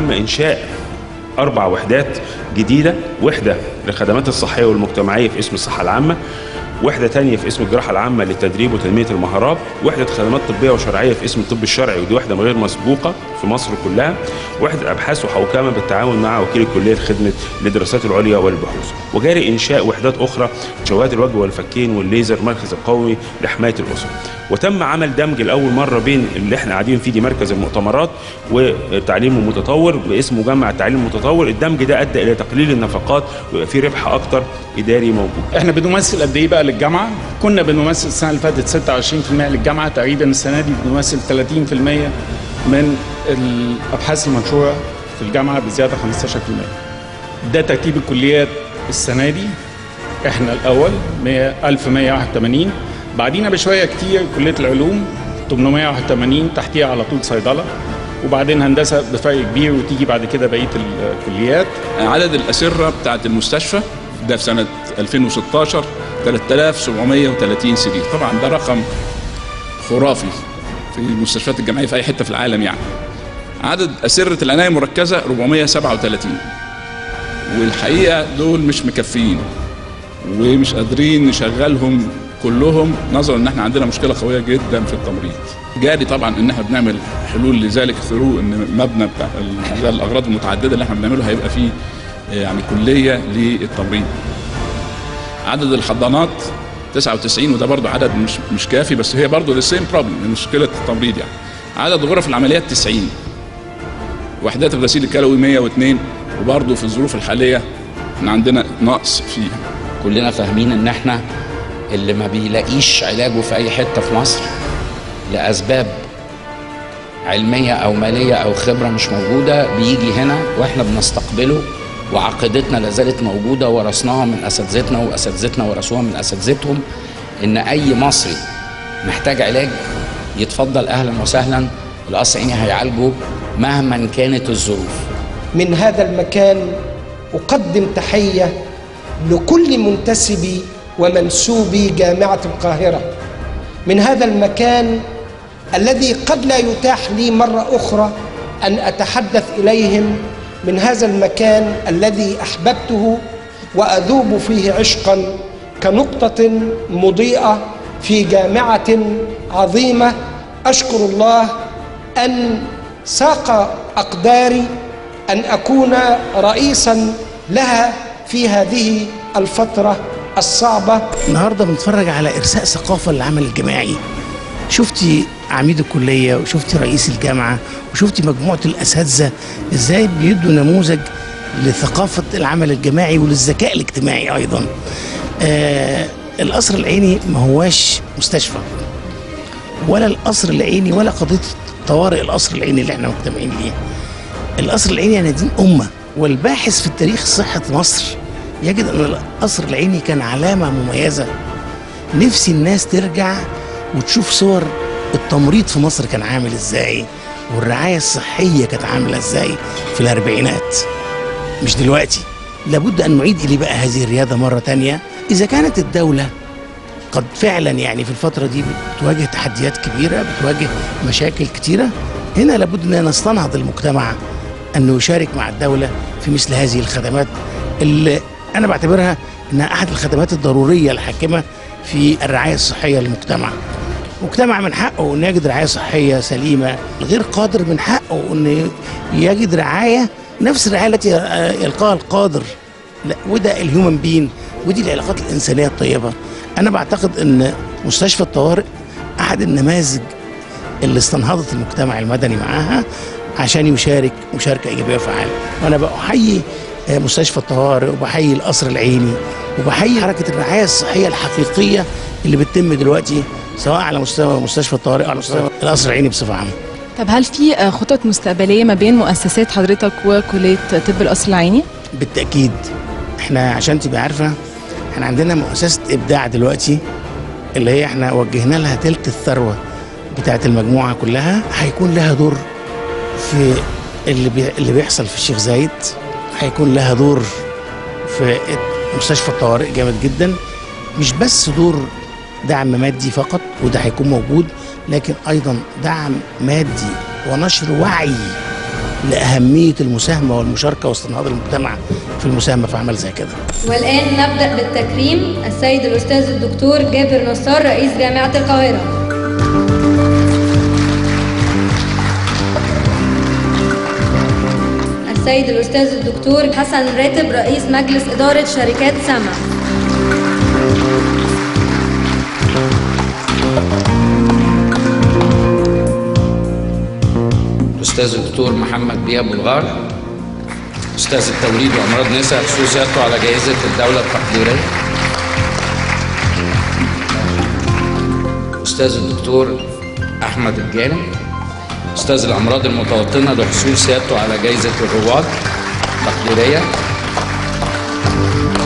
تم انشاء اربع وحدات جديده وحده للخدمات الصحيه والمجتمعيه في اسم الصحه العامه وحده تانية في اسم الجراحه العامه للتدريب وتنميه المهارات وحده خدمات طبيه وشرعيه في اسم الطب الشرعي ودي وحده غير مسبوقه في مصر كلها وحده ابحاث وحوكمه بالتعاون مع وكيل الكليه لخدمه للدراسات العليا والبحوث وجاري انشاء وحدات اخرى شواهد الوجه والفكين والليزر مركز القومي لحمايه الاسره وتم عمل دمج لاول مره بين اللي احنا قاعدين فيه دي مركز المؤتمرات والتعليم المتطور باسم مجمع التعليم المتطور الدمج ده ادى الى تقليل النفقات ويبقى في ربح اكتر اداري موجود احنا بنمثل قد ايه بقى للجامعه كنا بنمثل السنه اللي فاتت 26% للجامعه تقريبا السنه دي بنمثل 30% من الابحاث المنشوره في الجامعه بزياده 15% ده ترتيب الكليات السنه دي احنا الاول 100 1181 بعدينا بشويه كتير كليه العلوم 881 تحتيها على طول صيدله وبعدين هندسه بفرق كبير وتيجي بعد كده بقيه الكليات عدد الاسره بتاعت المستشفى ده في سنه 2016 3730 سرير طبعا ده رقم خرافي في المستشفيات الجامعيه في اي حته في العالم يعني عدد اسره العنايه المركزه 437 والحقيقه دول مش مكفيين ومش قادرين نشغلهم كلهم نظرا ان احنا عندنا مشكله قويه جدا في التمريض جاري طبعا ان احنا بنعمل حلول لذلك ثرو ان مبنى بتاع الاغراض المتعدده اللي احنا بنعمله هيبقى فيه يعني كليه للتمريض عدد الحضانات 99 وده برضه عدد مش مش كافي بس هي برضه السيم بروبلم مشكله التمريض يعني عدد غرف العمليات 90 وحدات الغسيل الكلوي 102 وبرضه في الظروف الحاليه احنا عندنا نقص فيها كلنا فاهمين ان احنا اللي ما بيلاقيش علاجه في اي حته في مصر لاسباب علميه او ماليه او خبره مش موجوده بيجي هنا واحنا بنستقبله وعقيدتنا لازالت موجوده ورثناها من اساتذتنا واساتذتنا ورثوها من اساتذتهم ان اي مصري محتاج علاج يتفضل اهلا وسهلا القصر عيني هيعالجه مهما كانت الظروف من هذا المكان اقدم تحيه لكل منتسبي ومنسوبي جامعه القاهره من هذا المكان الذي قد لا يتاح لي مره اخرى ان اتحدث اليهم من هذا المكان الذي احببته واذوب فيه عشقا كنقطه مضيئه في جامعه عظيمه اشكر الله ان ساق اقداري ان اكون رئيسا لها في هذه الفتره الصعبه النهارده بنتفرج على ارساء ثقافه للعمل الجماعي شفتي عميد الكليه وشفتي رئيس الجامعه وشفتي مجموعه الاساتذه ازاي بيدوا نموذج لثقافه العمل الجماعي وللذكاء الاجتماعي ايضا آه القصر العيني ما هواش مستشفى ولا القصر العيني ولا قضيه طوارئ القصر العيني اللي احنا مجتمعين ليه القصر العيني يعني دين امه والباحث في التاريخ صحه مصر يجد ان القصر العيني كان علامه مميزه نفسي الناس ترجع وتشوف صور التمريض في مصر كان عامل ازاي والرعايه الصحيه كانت عامله ازاي في الاربعينات مش دلوقتي لابد ان نعيد الى بقى هذه الرياضه مره تانية اذا كانت الدوله قد فعلا يعني في الفتره دي بتواجه تحديات كبيره بتواجه مشاكل كتيره هنا لابد ان نستنهض المجتمع انه يشارك مع الدوله في مثل هذه الخدمات اللي انا بعتبرها انها احد الخدمات الضروريه الحاكمه في الرعايه الصحيه للمجتمع. مجتمع من حقه انه يجد رعايه صحيه سليمه، الغير قادر من حقه انه يجد رعايه نفس الرعايه التي يلقاها القادر. لا وده الهيومن بين ودي العلاقات الانسانيه الطيبه. انا بعتقد ان مستشفى الطوارئ احد النماذج اللي استنهضت المجتمع المدني معاها عشان يشارك مشاركه ايجابيه وفعاله. وانا بحيي مستشفى الطوارئ وبحيي القصر العيني وبحيي حركه الرعايه الصحيه الحقيقيه اللي بتتم دلوقتي سواء على مستوى مستشفى الطوارئ او على مستوى القصر العيني بصفه عامه. طب هل في خطط مستقبليه ما بين مؤسسات حضرتك وكليه طب القصر العيني؟ بالتاكيد احنا عشان تبقى عارفه احنا عندنا مؤسسه ابداع دلوقتي اللي هي احنا وجهنا لها تلت الثروه بتاعت المجموعه كلها هيكون لها دور في اللي بي اللي بيحصل في الشيخ زايد هيكون لها دور في مستشفى الطوارئ جامد جدا مش بس دور دعم مادي فقط وده هيكون موجود لكن ايضا دعم مادي ونشر وعي لاهميه المساهمه والمشاركه واستنهاض المجتمع في المساهمه في عمل زي كده والآن نبدأ بالتكريم السيد الأستاذ الدكتور جابر نصار رئيس جامعة القاهرة السيد الأستاذ الدكتور حسن راتب رئيس مجلس إدارة شركات سما الاستاذ الدكتور محمد بيه ابو الغار استاذ التوليد وامراض نساء حصول سيادته على جائزه الدوله التقديريه استاذ الدكتور احمد الجانم استاذ الامراض المتوطنه لحصول سيادته على جائزه الرواد تقديريه